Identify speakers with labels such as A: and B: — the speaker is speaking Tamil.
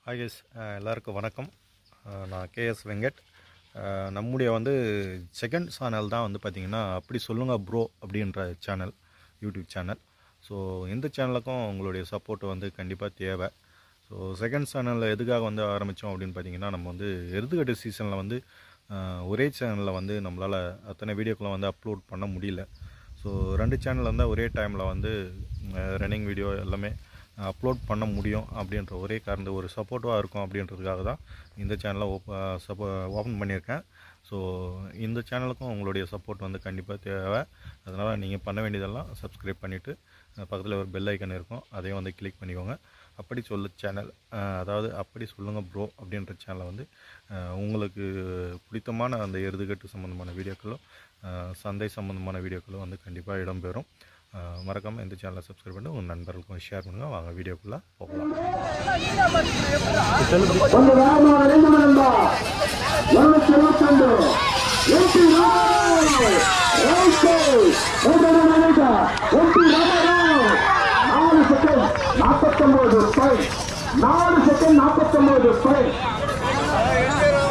A: ஹாய் கைஸ் எல்லாருக்கும் வணக்கம் அஹ் நான் கேஎஸ் வெங்கட் அஹ் நம்முடைய வந்து செகண்ட் சேனல் தான் வந்து பார்த்திங்கன்னா அப்படி சொல்லுங்க ப்ரோ அப்படின்ற சேனல் யூடியூப் சேனல் ஸோ இந்த சேனலுக்கும் உங்களுடைய சப்போர்ட் வந்து கண்டிப்பாக தேவை ஸோ செகண்ட் சேனலில் எதுக்காக வந்து ஆரம்பித்தோம் அப்படின்னு பார்த்தீங்கன்னா நம்ம வந்து எருதுகட்டு சீசனில் வந்து அஹ் ஒரே சேனலில் வந்து நம்மளால் அத்தனை வீடியோக்களை வந்து அப்லோட் பண்ண முடியல ஸோ ரெண்டு சேனல் இருந்தால் ஒரே டைமில் வந்து ரன்னிங் வீடியோ எல்லாமே அப்லோட் பண்ண முடியும் அப்படின்ற ஒரே காரணம் ஒரு சப்போர்ட்டிவாக இருக்கும் அப்படின்றதுக்காக தான் இந்த சேனலை ஓப்ப சப்போ ஓப்பன் பண்ணியிருக்கேன் ஸோ இந்த சேனலுக்கும் உங்களுடைய சப்போர்ட் வந்து கண்டிப்பாக தேவை அதனால் நீங்கள் பண்ண வேண்டியதெல்லாம் சப்ஸ்கிரைப் பண்ணிவிட்டு பக்கத்தில் ஒரு பெல் ஐக்கன் இருக்கும் அதையும் வந்து கிளிக் பண்ணிக்கோங்க அப்படி சொல்லு சேனல் அதாவது அப்படி சொல்லுங்கள் ப்ரோ அப்படின்ற சேனலை வந்து அஹ், உங்களுக்கு பிடித்தமான அந்த எருதுகட்டு சம்மந்தமான வீடியோக்களும் அஹ், சந்தை சம்மந்தமான வீடியோக்களும் வந்து கண்டிப்பாக இடம்பெறும் மறக்காமல் இந்த சேனலை சப்ஸ்கிரைப் பண்ணி உங்கள் நண்பர்களுக்கும் ஷேர் பண்ணுங்கள் வாங்க வீடியோக்குள்ளே போகலாம்
B: ಒಂದು ರಾಮ ಲಿಂಗಮನಂದ இருநூத்தி இருபத்தி ரெண்டு எம்பி எம்பி ராமராவ் நாலு செகண்ட் நாற்பத்தொன்பது ஸ்பைன் நாலு செகண்ட் நாற்பத்தொன்பது ஸ்பைன்